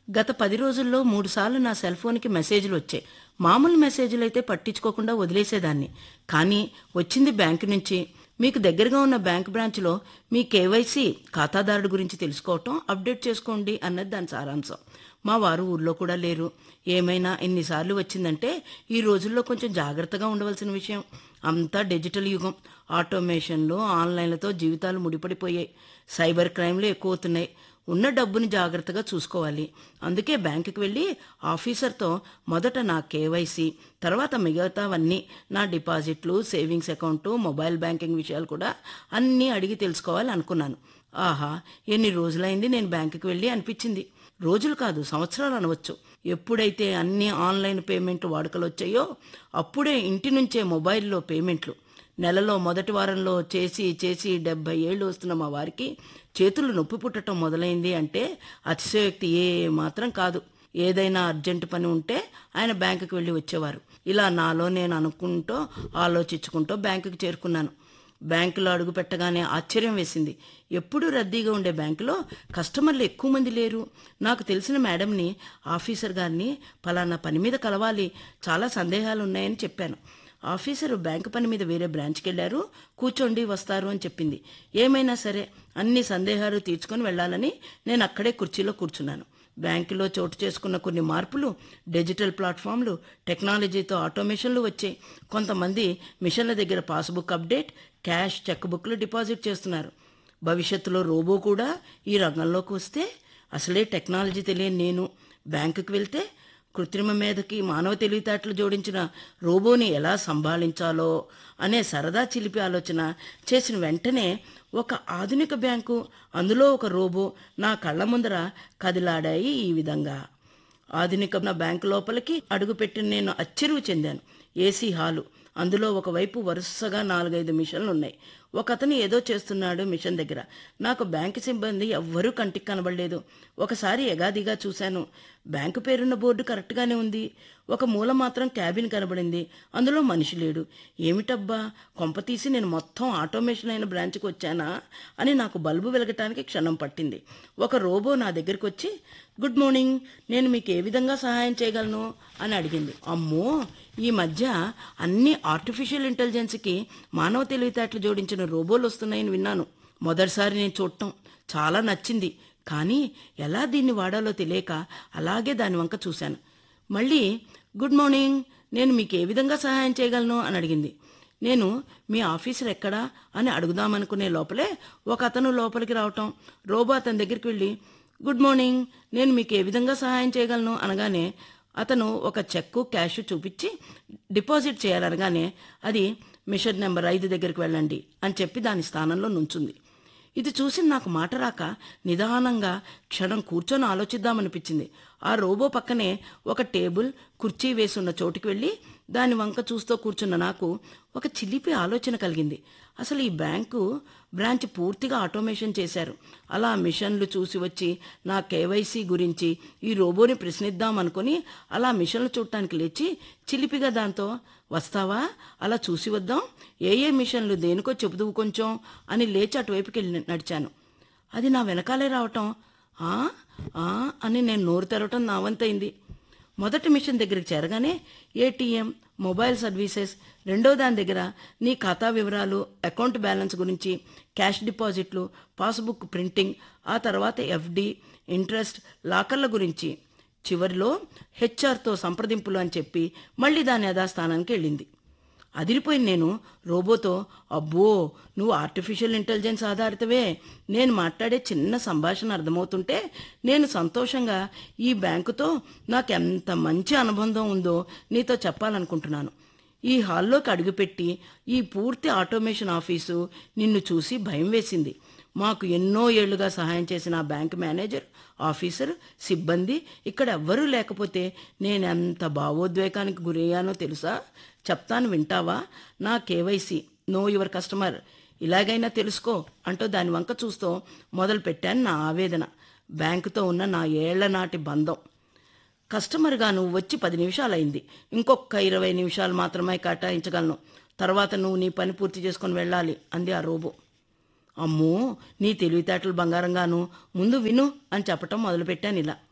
గత పది రోజుల్లో మూడు సార్లు నా సెల్ ఫోన్కి మెసేజ్లు వచ్చాయి మామూలు మెసేజ్లు అయితే పట్టించుకోకుండా వదిలేసేదాన్ని కానీ వచ్చింది బ్యాంకు నుంచి మీకు దగ్గరగా ఉన్న బ్యాంక్ బ్రాంచ్లో మీ కేవైసీ ఖాతాదారుడు గురించి తెలుసుకోవటం అప్డేట్ చేసుకోండి అన్నది దాని సారాంశం మా వారు ఊర్లో కూడా లేరు ఏమైనా ఎన్నిసార్లు వచ్చిందంటే ఈ రోజుల్లో కొంచెం జాగ్రత్తగా ఉండవలసిన విషయం అంతా డిజిటల్ యుగం ఆటోమేషన్లు ఆన్లైన్లతో జీవితాలు ముడిపడిపోయాయి సైబర్ క్రైమ్లు ఎక్కువ అవుతున్నాయి ఉన్న డబ్బుని జాగ్రత్తగా చూసుకోవాలి అందుకే బ్యాంకుకి వెళ్ళి ఆఫీసర్తో మొదట నా కేవైసీ తర్వాత మిగతావన్నీ నా డిపాజిట్లు సేవింగ్స్ అకౌంటు మొబైల్ బ్యాంకింగ్ విషయాలు కూడా అన్నీ అడిగి తెలుసుకోవాలి అనుకున్నాను ఆహా ఎన్ని రోజులైంది నేను బ్యాంకుకి వెళ్ళి అనిపించింది రోజులు కాదు సంవత్సరాలు అనవచ్చు ఎప్పుడైతే అన్ని ఆన్లైన్ పేమెంట్ వాడుకలు వచ్చాయో అప్పుడే ఇంటి నుంచే మొబైల్లో పేమెంట్లు నెలలో మొదటి వారంలో చేసి చేసి డెబ్బై ఏళ్ళు వస్తున్న మా వారికి చేతులు నొప్పి పుట్టడం మొదలైంది అంటే అతిశయోక్తి ఏ మాత్రం కాదు ఏదైనా అర్జెంటు పని ఉంటే ఆయన బ్యాంకుకి వెళ్ళి వచ్చేవారు ఇలా నాలో నేను అనుకుంటూ ఆలోచించుకుంటూ బ్యాంకుకి చేరుకున్నాను బ్యాంకులో అడుగు పెట్టగానే ఆశ్చర్యం వేసింది ఎప్పుడూ రద్దీగా ఉండే బ్యాంకులో కస్టమర్లు ఎక్కువ మంది లేరు నాకు తెలిసిన మేడంని ఆఫీసర్ గారిని పలానా పని మీద కలవాలి చాలా సందేహాలు ఉన్నాయని చెప్పాను ఆఫీసరు బ్యాంకు పని మీద వేరే బ్రాంచ్కి వెళ్ళారు కూర్చోండి వస్తారు అని చెప్పింది ఏమైనా సరే అన్ని సందేహాలు తీర్చుకొని వెళ్ళాలని నేను అక్కడే కుర్చీలో కూర్చున్నాను బ్యాంకులో చోటు చేసుకున్న కొన్ని మార్పులు డిజిటల్ ప్లాట్ఫామ్లు టెక్నాలజీతో ఆటోమేషన్లు వచ్చాయి కొంతమంది మిషన్ల దగ్గర పాస్బుక్ అప్డేట్ క్యాష్ చెక్ బుక్లు డిపాజిట్ చేస్తున్నారు భవిష్యత్తులో రోబో కూడా ఈ రంగంలోకి వస్తే అసలే టెక్నాలజీ తెలియని నేను బ్యాంకుకి వెళ్తే కృత్రిమ మీదకి మానవ తెలివితేటలు జోడించిన రోబోని ఎలా సంభాళించాలో అనే సరదా చిలిపి ఆలోచన చేసిన వెంటనే ఒక ఆధునిక బ్యాంకు అందులో ఒక రోబో నా కళ్ళ ముందర కదిలాడాయి ఈ విధంగా ఆధునిక నా బ్యాంకు లోపలికి అడుగుపెట్టిన నేను అచ్చరువు చెందాను ఏసీ హాలు అందులో ఒకవైపు వరుసగా నాలుగైదు మిషన్లు ఉన్నాయి ఒక అతను ఏదో చేస్తున్నాడు మిషన్ దగ్గర నాకు బ్యాంకు సిబ్బంది ఎవ్వరూ కంటికి కనబడలేదు ఒకసారి ఎగాదిగా చూశాను బ్యాంకు పేరున్న బోర్డు కరెక్ట్గానే ఉంది ఒక మూల మాత్రం క్యాబిన్ కనబడింది అందులో మనిషి లేడు ఏమిటబ్బా కొంప తీసి నేను మొత్తం ఆటోమేషన్ అయిన బ్రాంచ్కి వచ్చానా అని నాకు బల్బు వెలగటానికి క్షణం పట్టింది ఒక రోబో నా దగ్గరికి వచ్చి గుడ్ మార్నింగ్ నేను మీకు ఏ విధంగా సహాయం చేయగలను అని అడిగింది అమ్మో ఈ మధ్య అన్ని ఆర్టిఫిషియల్ ఇంటెలిజెన్స్కి మానవ తెలివితేటలు జోడించిన రోబోలు వస్తున్నాయని విన్నాను మొదటిసారి నేను చూడటం చాలా నచ్చింది కానీ ఎలా దీన్ని వాడాలో తెలియక అలాగే దాని వంక చూశాను మళ్ళీ గుడ్ మార్నింగ్ నేను మీకు ఏ విధంగా సహాయం చేయగలను అని అడిగింది నేను మీ ఆఫీసర్ ఎక్కడా అని అడుగుదామనుకునే లోపలే ఒక అతను లోపలికి రావటం రోబో అతని దగ్గరికి వెళ్ళి గుడ్ మార్నింగ్ నేను మీకు ఏ విధంగా సహాయం చేయగలను అనగానే అతను ఒక చెక్కు క్యాష్ చూపించి డిపాజిట్ చేయాలనగానే అది మిషన్ నెంబర్ ఐదు దగ్గరికి వెళ్ళండి అని చెప్పి దాని స్థానంలో నుంచుంది ఇది చూసి నాకు మాట రాక నిదానంగా క్షణం కూర్చొని ఆలోచిద్దామనిపించింది ఆ రోబో పక్కనే ఒక టేబుల్ కుర్చీ వేసున్న చోటుకి వెళ్ళి దాని వంక చూస్తూ కూర్చున్న నాకు ఒక చిలిపి ఆలోచన కలిగింది అసలు ఈ బ్యాంకు బ్రాంచ్ పూర్తిగా ఆటోమేషన్ చేశారు అలా మిషన్లు చూసి వచ్చి నా కేవైసీ గురించి ఈ రోబోని ప్రశ్నిద్దాం అనుకుని అలా మిషన్లు చూడటానికి లేచి చిలిపిగా దాంతో వస్తావా అలా చూసి వద్దాం ఏ ఏ మిషన్లు దేనికో చెబుదువు కొంచెం అని లేచి అటువైపుకి వెళ్ళి నడిచాను అది నా వెనకాలే రావటం ఆ ఆ అని నేను నోరు తెరవటం నా వంతైంది మొదటి మిషన్ దగ్గరికి చేరగానే ఏటీఎం మొబైల్ సర్వీసెస్ రెండో దాని దగ్గర నీ ఖాతా వివరాలు అకౌంట్ బ్యాలెన్స్ గురించి క్యాష్ డిపాజిట్లు పాస్బుక్ ప్రింటింగ్ ఆ తర్వాత ఎఫ్డి ఇంట్రెస్ట్ లాకర్ల గురించి చివరిలో హెచ్ఆర్తో సంప్రదింపులు అని చెప్పి మళ్ళీ దాని యథాస్థానానికి వెళ్ళింది అదిరిపోయింది నేను రోబోతో అబ్బో నువ్వు ఆర్టిఫిషియల్ ఇంటెలిజెన్స్ ఆధారితవే నేను మాట్లాడే చిన్న సంభాషణ అర్థమవుతుంటే నేను సంతోషంగా ఈ బ్యాంకుతో నాకు ఎంత మంచి అనుబంధం ఉందో నీతో చెప్పాలనుకుంటున్నాను ఈ హాల్లోకి అడుగుపెట్టి ఈ పూర్తి ఆటోమేషన్ ఆఫీసు నిన్ను చూసి భయం వేసింది మాకు ఎన్నో ఏళ్లుగా సహాయం చేసిన ఆ బ్యాంక్ మేనేజర్ ఆఫీసర్ సిబ్బంది ఇక్కడ ఎవ్వరూ లేకపోతే నేనెంత భావోద్వేగానికి గురయ్యానో తెలుసా చెప్తాను వింటావా నా కేవైసీ నో యువర్ కస్టమర్ ఇలాగైనా తెలుసుకో అంటూ దాని వంక చూస్తూ మొదలు పెట్టాను నా ఆవేదన బ్యాంకుతో ఉన్న నా ఏళ్ల నాటి బంధం కస్టమర్గా నువ్వు వచ్చి పది నిమిషాలైంది ఇంకొక ఇరవై నిమిషాలు మాత్రమే కేటాయించగలను తర్వాత నువ్వు నీ పని పూర్తి చేసుకొని వెళ్ళాలి అంది ఆ రోబో అమ్మో నీ తెలివితేటలు బంగారంగాను ముందు విను అని చెప్పటం మొదలుపెట్టాను ఇలా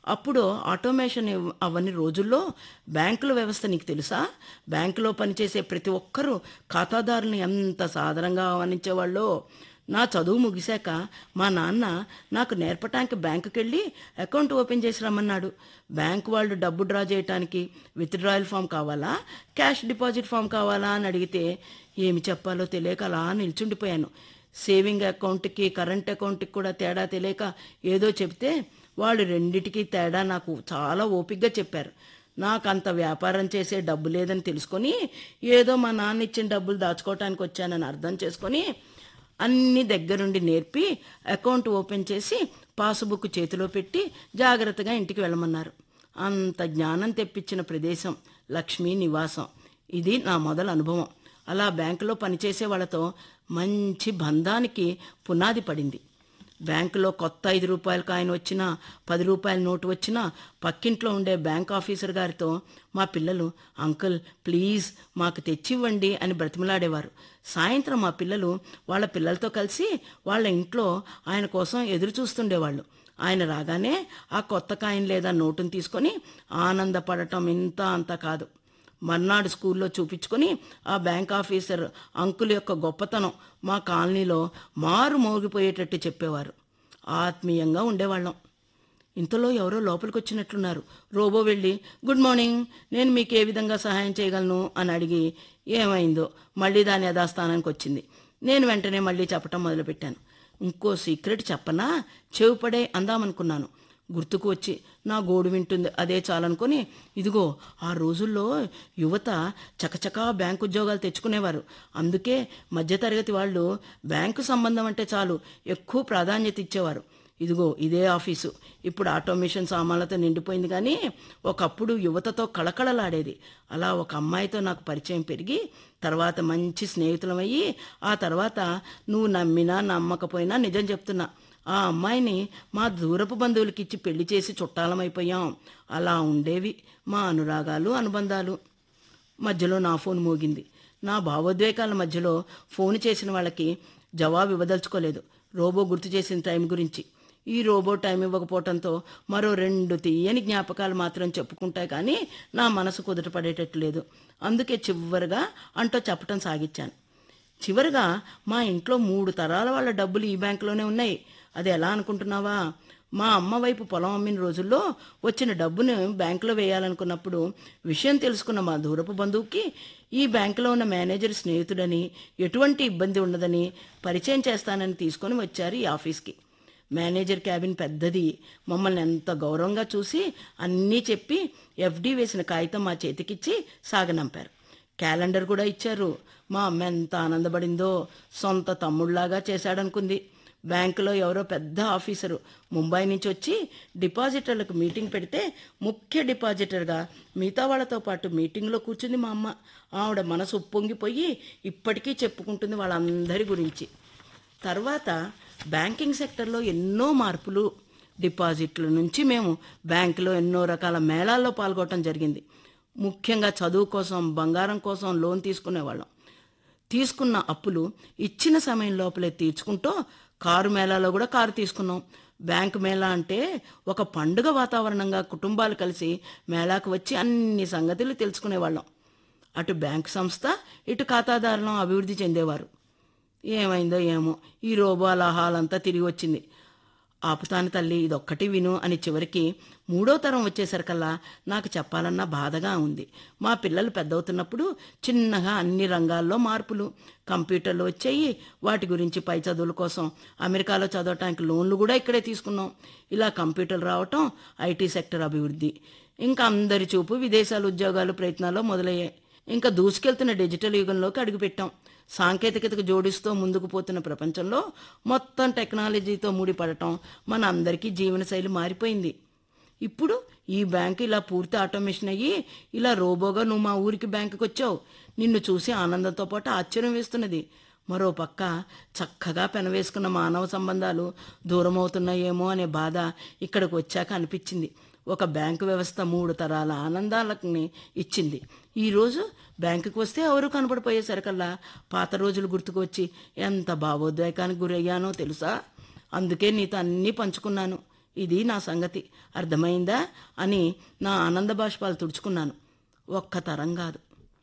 అప్పుడు ఆటోమేషన్ ఇవ్- అవన్నీ రోజుల్లో బ్యాంకుల వ్యవస్థ నీకు తెలుసా బ్యాంకులో పనిచేసే ప్రతి ఒక్కరూ ఖాతాదారుని ఎంత సాధారణంగా ఆహ్వానించేవాళ్ళో నా చదువు ముగిశాక మా నాన్న నాకు నేర్పటానికి బ్యాంకుకి వెళ్ళి అకౌంట్ ఓపెన్ చేసి రమ్మన్నాడు బ్యాంక్ వాళ్ళు డబ్బు డ్రా చేయటానికి విత్డ్రాయల్ ఫామ్ కావాలా క్యాష్ డిపాజిట్ ఫామ్ కావాలా అని అడిగితే ఏమి చెప్పాలో తెలియక అలా నిల్చుండిపోయాను సేవింగ్ అకౌంట్కి కరెంట్ అకౌంట్కి కూడా తేడా తెలియక ఏదో చెప్తే వాళ్ళు రెండిటికి తేడా నాకు చాలా ఓపిగ్గా చెప్పారు నాకు అంత వ్యాపారం చేసే డబ్బు లేదని తెలుసుకొని ఏదో మా నాన్న ఇచ్చిన డబ్బులు దాచుకోవటానికి వచ్చానని అర్థం చేసుకొని అన్ని దగ్గరుండి నేర్పి అకౌంట్ ఓపెన్ చేసి పాస్బుక్ చేతిలో పెట్టి జాగ్రత్తగా ఇంటికి వెళ్ళమన్నారు అంత జ్ఞానం తెప్పించిన ప్రదేశం లక్ష్మీ నివాసం ఇది నా మొదల అనుభవం అలా బ్యాంకులో పనిచేసే వాళ్ళతో మంచి బంధానికి పునాది పడింది బ్యాంకులో కొత్త ఐదు రూపాయల కాయిన్ వచ్చినా పది రూపాయల నోటు వచ్చినా పక్కింట్లో ఉండే బ్యాంక్ ఆఫీసర్ గారితో మా పిల్లలు అంకుల్ ప్లీజ్ మాకు తెచ్చివ్వండి అని బ్రతిమలాడేవారు సాయంత్రం మా పిల్లలు వాళ్ళ పిల్లలతో కలిసి వాళ్ళ ఇంట్లో ఆయన కోసం ఎదురు చూస్తుండేవాళ్ళు ఆయన రాగానే ఆ కొత్త కాయిన్ లేదా నోటును తీసుకొని ఆనందపడటం ఇంత అంత కాదు మర్నాడు స్కూల్లో చూపించుకొని ఆ బ్యాంక్ ఆఫీసర్ అంకుల్ యొక్క గొప్పతనం మా కాలనీలో మారు మోగిపోయేటట్టు చెప్పేవారు ఆత్మీయంగా ఉండేవాళ్ళం ఇంతలో ఎవరో లోపలికి వచ్చినట్లున్నారు రోబో వెళ్ళి గుడ్ మార్నింగ్ నేను మీకు ఏ విధంగా సహాయం చేయగలను అని అడిగి ఏమైందో మళ్ళీ దాని యథాస్థానానికి వచ్చింది నేను వెంటనే మళ్ళీ చెప్పటం మొదలుపెట్టాను ఇంకో సీక్రెట్ చెప్పనా చెవి పడే అందామనుకున్నాను గుర్తుకు వచ్చి నా గోడు వింటుంది అదే చాలనుకొని ఇదిగో ఆ రోజుల్లో యువత చకచకా బ్యాంకు ఉద్యోగాలు తెచ్చుకునేవారు అందుకే మధ్యతరగతి వాళ్ళు బ్యాంకు సంబంధం అంటే చాలు ఎక్కువ ప్రాధాన్యత ఇచ్చేవారు ఇదిగో ఇదే ఆఫీసు ఇప్పుడు ఆటోమేషన్ సామాన్లతో నిండిపోయింది కానీ ఒకప్పుడు యువతతో కళకళలాడేది అలా ఒక అమ్మాయితో నాకు పరిచయం పెరిగి తర్వాత మంచి స్నేహితులమయ్యి ఆ తర్వాత నువ్వు నమ్మినా నమ్మకపోయినా నిజం చెప్తున్నా ఆ అమ్మాయిని మా దూరపు బంధువులకి ఇచ్చి పెళ్లి చేసి చుట్టాలమైపోయాం అలా ఉండేవి మా అనురాగాలు అనుబంధాలు మధ్యలో నా ఫోన్ మోగింది నా భావోద్వేగాల మధ్యలో ఫోన్ చేసిన వాళ్ళకి జవాబు ఇవ్వదలుచుకోలేదు రోబో గుర్తు చేసిన టైం గురించి ఈ రోబో టైం ఇవ్వకపోవటంతో మరో రెండు తీయని జ్ఞాపకాలు మాత్రం చెప్పుకుంటాయి కానీ నా మనసు కుదుటపడేటట్టు లేదు అందుకే చివరిగా అంటూ చెప్పటం సాగించాను చివరిగా మా ఇంట్లో మూడు తరాల వాళ్ళ డబ్బులు ఈ బ్యాంకులోనే ఉన్నాయి అది ఎలా అనుకుంటున్నావా మా అమ్మ వైపు పొలం అమ్మిన రోజుల్లో వచ్చిన డబ్బును బ్యాంకులో వేయాలనుకున్నప్పుడు విషయం తెలుసుకున్న మా దూరపు బంధువుకి ఈ బ్యాంకులో ఉన్న మేనేజర్ స్నేహితుడని ఎటువంటి ఇబ్బంది ఉండదని పరిచయం చేస్తానని తీసుకొని వచ్చారు ఈ ఆఫీస్కి మేనేజర్ క్యాబిన్ పెద్దది మమ్మల్ని ఎంత గౌరవంగా చూసి అన్నీ చెప్పి ఎఫ్డి వేసిన కాగితం మా చేతికిచ్చి సాగనంపారు క్యాలెండర్ కూడా ఇచ్చారు మా అమ్మ ఎంత ఆనందపడిందో సొంత తమ్ముళ్లాగా చేశాడనుకుంది బ్యాంకులో ఎవరో పెద్ద ఆఫీసరు ముంబై నుంచి వచ్చి డిపాజిటర్లకు మీటింగ్ పెడితే ముఖ్య డిపాజిటర్గా మిగతా వాళ్ళతో పాటు మీటింగ్లో కూర్చుంది మా అమ్మ ఆవిడ మనసు ఉప్పొంగిపోయి ఇప్పటికీ చెప్పుకుంటుంది వాళ్ళందరి గురించి తర్వాత బ్యాంకింగ్ సెక్టర్లో ఎన్నో మార్పులు డిపాజిట్ల నుంచి మేము బ్యాంకులో ఎన్నో రకాల మేళాల్లో పాల్గొనడం జరిగింది ముఖ్యంగా చదువు కోసం బంగారం కోసం లోన్ తీసుకునేవాళ్ళం తీసుకున్న అప్పులు ఇచ్చిన సమయం లోపలే తీర్చుకుంటూ కారు మేళాలో కూడా కారు తీసుకున్నాం బ్యాంకు మేళా అంటే ఒక పండుగ వాతావరణంగా కుటుంబాలు కలిసి మేళాకు వచ్చి అన్ని సంగతులు తెలుసుకునేవాళ్ళం అటు బ్యాంకు సంస్థ ఇటు ఖాతాదారులం అభివృద్ధి చెందేవారు ఏమైందో ఏమో ఈ రోబోల హాలంతా తిరిగి వచ్చింది ఆపుతాను తల్లి ఇదొక్కటి విను అని చివరికి మూడో తరం వచ్చేసరికల్లా నాకు చెప్పాలన్న బాధగా ఉంది మా పిల్లలు పెద్దవుతున్నప్పుడు చిన్నగా అన్ని రంగాల్లో మార్పులు కంప్యూటర్లు వచ్చాయి వాటి గురించి పై చదువుల కోసం అమెరికాలో చదవటానికి లోన్లు కూడా ఇక్కడే తీసుకున్నాం ఇలా కంప్యూటర్లు రావటం ఐటీ సెక్టర్ అభివృద్ధి ఇంకా అందరి చూపు విదేశాల ఉద్యోగాలు ప్రయత్నాల్లో మొదలయ్యాయి ఇంకా దూసుకెళ్తున్న డిజిటల్ యుగంలోకి అడుగుపెట్టాం సాంకేతికతకు జోడిస్తూ ముందుకు పోతున్న ప్రపంచంలో మొత్తం టెక్నాలజీతో ముడిపడటం మన అందరికీ జీవనశైలి మారిపోయింది ఇప్పుడు ఈ బ్యాంకు ఇలా పూర్తి ఆటోమేషన్ అయ్యి ఇలా రోబోగా నువ్వు మా ఊరికి బ్యాంకుకి వచ్చావు నిన్ను చూసి ఆనందంతో పాటు ఆశ్చర్యం వేస్తున్నది మరో పక్క చక్కగా పెనవేసుకున్న మానవ సంబంధాలు దూరం అవుతున్నాయేమో అనే బాధ ఇక్కడికి వచ్చాక అనిపించింది ఒక బ్యాంకు వ్యవస్థ మూడు తరాల ఆనందాలని ఇచ్చింది ఈరోజు బ్యాంకుకి వస్తే ఎవరు కనపడిపోయేసరికల్లా పాత రోజులు గుర్తుకు వచ్చి ఎంత భావోద్వేగానికి గురయ్యానో తెలుసా అందుకే నీతో అన్నీ పంచుకున్నాను ఇది నా సంగతి అర్థమైందా అని నా ఆనంద బాష్పాలు తుడుచుకున్నాను ఒక్క తరం కాదు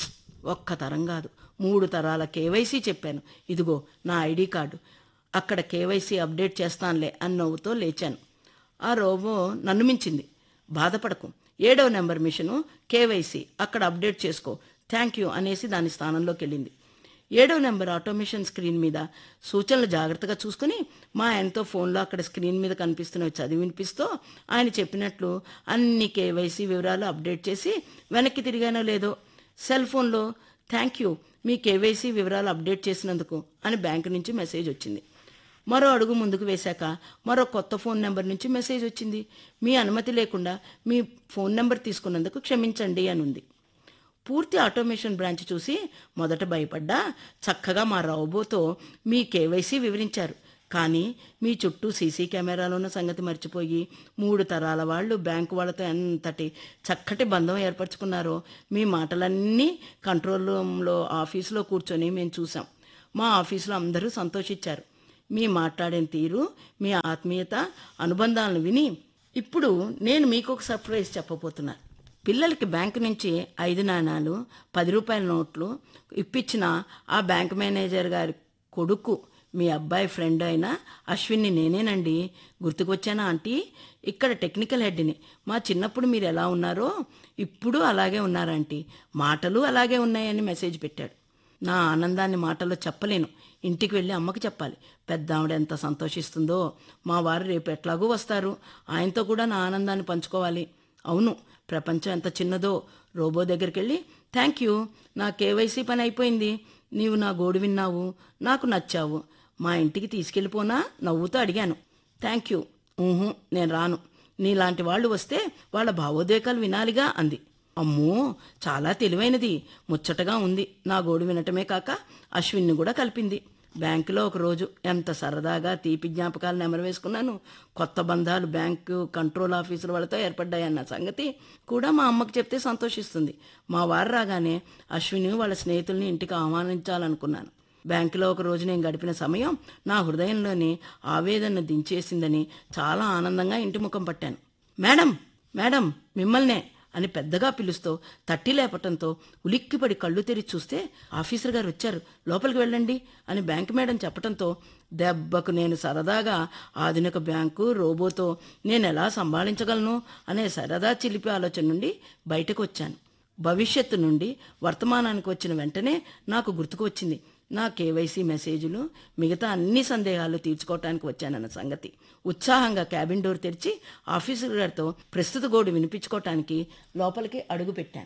ఒక్క తరం కాదు మూడు తరాల కేవైసీ చెప్పాను ఇదిగో నా ఐడి కార్డు అక్కడ కేవైసీ అప్డేట్ చేస్తానులే అని నవ్వుతో లేచాను ఆ రోబో నన్ను మించింది బాధపడకు ఏడవ నెంబర్ మిషను కేవైసీ అక్కడ అప్డేట్ చేసుకో థ్యాంక్ యూ అనేసి దాని స్థానంలోకి వెళ్ళింది ఏడవ నెంబర్ ఆటోమేషన్ స్క్రీన్ మీద సూచనలు జాగ్రత్తగా చూసుకుని మా ఆయనతో ఫోన్లో అక్కడ స్క్రీన్ మీద కనిపిస్తున్నవి చదివి వినిపిస్తూ ఆయన చెప్పినట్లు అన్ని కేవైసీ వివరాలు అప్డేట్ చేసి వెనక్కి తిరిగానో లేదో సెల్ ఫోన్లో థ్యాంక్ యూ మీ కేవైసీ వివరాలు అప్డేట్ చేసినందుకు అని బ్యాంకు నుంచి మెసేజ్ వచ్చింది మరో అడుగు ముందుకు వేశాక మరో కొత్త ఫోన్ నెంబర్ నుంచి మెసేజ్ వచ్చింది మీ అనుమతి లేకుండా మీ ఫోన్ నెంబర్ తీసుకున్నందుకు క్షమించండి అని ఉంది పూర్తి ఆటోమేషన్ బ్రాంచ్ చూసి మొదట భయపడ్డా చక్కగా మా రాబోతో మీ కేవైసీ వివరించారు కానీ మీ చుట్టూ సీసీ కెమెరాలు ఉన్న సంగతి మర్చిపోయి మూడు తరాల వాళ్ళు బ్యాంకు వాళ్ళతో ఎంతటి చక్కటి బంధం ఏర్పరచుకున్నారో మీ మాటలన్నీ కంట్రోల్ రూమ్లో ఆఫీసులో కూర్చొని మేము చూసాం మా ఆఫీసులో అందరూ సంతోషించారు మీ మాట్లాడిన తీరు మీ ఆత్మీయత అనుబంధాలను విని ఇప్పుడు నేను మీకు ఒక సర్ప్రైజ్ చెప్పబోతున్నాను పిల్లలకి బ్యాంకు నుంచి ఐదు నాణాలు పది రూపాయల నోట్లు ఇప్పించిన ఆ బ్యాంక్ మేనేజర్ గారి కొడుకు మీ అబ్బాయి ఫ్రెండ్ అయిన అశ్విన్ని నేనేనండి గుర్తుకొచ్చానా ఆంటీ ఇక్కడ టెక్నికల్ హెడ్ని మా చిన్నప్పుడు మీరు ఎలా ఉన్నారో ఇప్పుడు అలాగే ఉన్నారంటీ మాటలు అలాగే ఉన్నాయని మెసేజ్ పెట్టాడు నా ఆనందాన్ని మాటల్లో చెప్పలేను ఇంటికి వెళ్ళి అమ్మకి చెప్పాలి పెద్ద ఆవిడ ఎంత సంతోషిస్తుందో మా వారు రేపు ఎట్లాగూ వస్తారు ఆయనతో కూడా నా ఆనందాన్ని పంచుకోవాలి అవును ప్రపంచం ఎంత చిన్నదో రోబో దగ్గరికి వెళ్ళి థ్యాంక్ యూ నా కేవైసీ పని అయిపోయింది నీవు నా గోడు విన్నావు నాకు నచ్చావు మా ఇంటికి తీసుకెళ్ళిపోనా నవ్వుతూ అడిగాను థ్యాంక్ యూ ఊహు నేను రాను నీలాంటి వాళ్ళు వస్తే వాళ్ళ భావోద్వేగాలు వినాలిగా అంది అమ్మో చాలా తెలివైనది ముచ్చటగా ఉంది నా గోడు వినటమే కాక అశ్విన్ని కూడా కలిపింది బ్యాంకులో ఒక రోజు ఎంత సరదాగా తీపి జ్ఞాపకాలు నెమరు వేసుకున్నాను కొత్త బంధాలు బ్యాంకు కంట్రోల్ ఆఫీసుల వాళ్ళతో ఏర్పడ్డాయన్న సంగతి కూడా మా అమ్మకు చెప్తే సంతోషిస్తుంది మా వారు రాగానే అశ్విని వాళ్ళ స్నేహితుల్ని ఇంటికి ఆహ్వానించాలనుకున్నాను బ్యాంకులో ఒక రోజు నేను గడిపిన సమయం నా హృదయంలోని ఆవేదన దించేసిందని చాలా ఆనందంగా ఇంటి ముఖం పట్టాను మేడం మేడం మిమ్మల్నే అని పెద్దగా పిలుస్తూ తట్టి లేపటంతో ఉలిక్కిపడి కళ్ళు తెరిచి చూస్తే ఆఫీసర్ గారు వచ్చారు లోపలికి వెళ్ళండి అని బ్యాంకు మేడం చెప్పటంతో దెబ్బకు నేను సరదాగా ఆధునిక బ్యాంకు రోబోతో నేను ఎలా సంభాళించగలను అనే సరదా చిలిపి ఆలోచన నుండి బయటకు వచ్చాను భవిష్యత్తు నుండి వర్తమానానికి వచ్చిన వెంటనే నాకు గుర్తుకు వచ్చింది నా కేవైసీ మెసేజ్లు మిగతా అన్ని సందేహాలు తీర్చుకోవటానికి వచ్చానన్న సంగతి ఉత్సాహంగా క్యాబిన్ డోర్ తెరిచి ఆఫీసర్ గారితో ప్రస్తుత గోడు వినిపించుకోవటానికి లోపలికి అడుగు పెట్టాను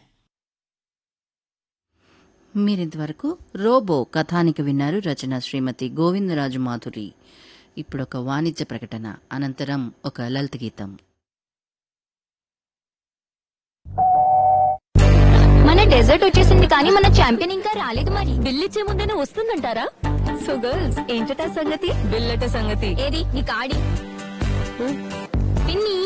మీరింతవరకు రోబో కథానిక విన్నారు రచన శ్రీమతి గోవిందరాజు మాధురి ఇప్పుడొక వాణిజ్య ప్రకటన అనంతరం ఒక లలిత గీతం మన డెజర్ట్ వచ్చేసింది కానీ మన ఛాంపియన్ ఇంకా రాలేదు మరి బిల్ ఇచ్చే ముందేనే వస్తుందంటారా సో గర్ల్స్ ఏంటట సంగతి బిల్లట సంగతి ఏది నీ కాడి పిన్ని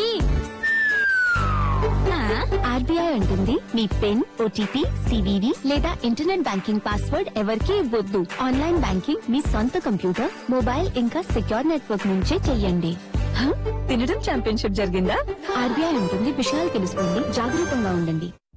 ఆర్బీఐ అంటుంది మీ పిన్ ఓటీపీ సివివి లేదా ఇంటర్నెట్ బ్యాంకింగ్ పాస్వర్డ్ ఎవరికీ ఇవ్వద్దు ఆన్లైన్ బ్యాంకింగ్ మీ సొంత కంప్యూటర్ మొబైల్ ఇంకా సెక్యూర్ నెట్వర్క్ నుంచే చెయ్యండి తినడం ఛాంపియన్షిప్ జరిగిందా ఆర్బీఐ ఉంటుంది విషయాలు తెలుసుకోండి జాగ్రత్తగా ఉండండి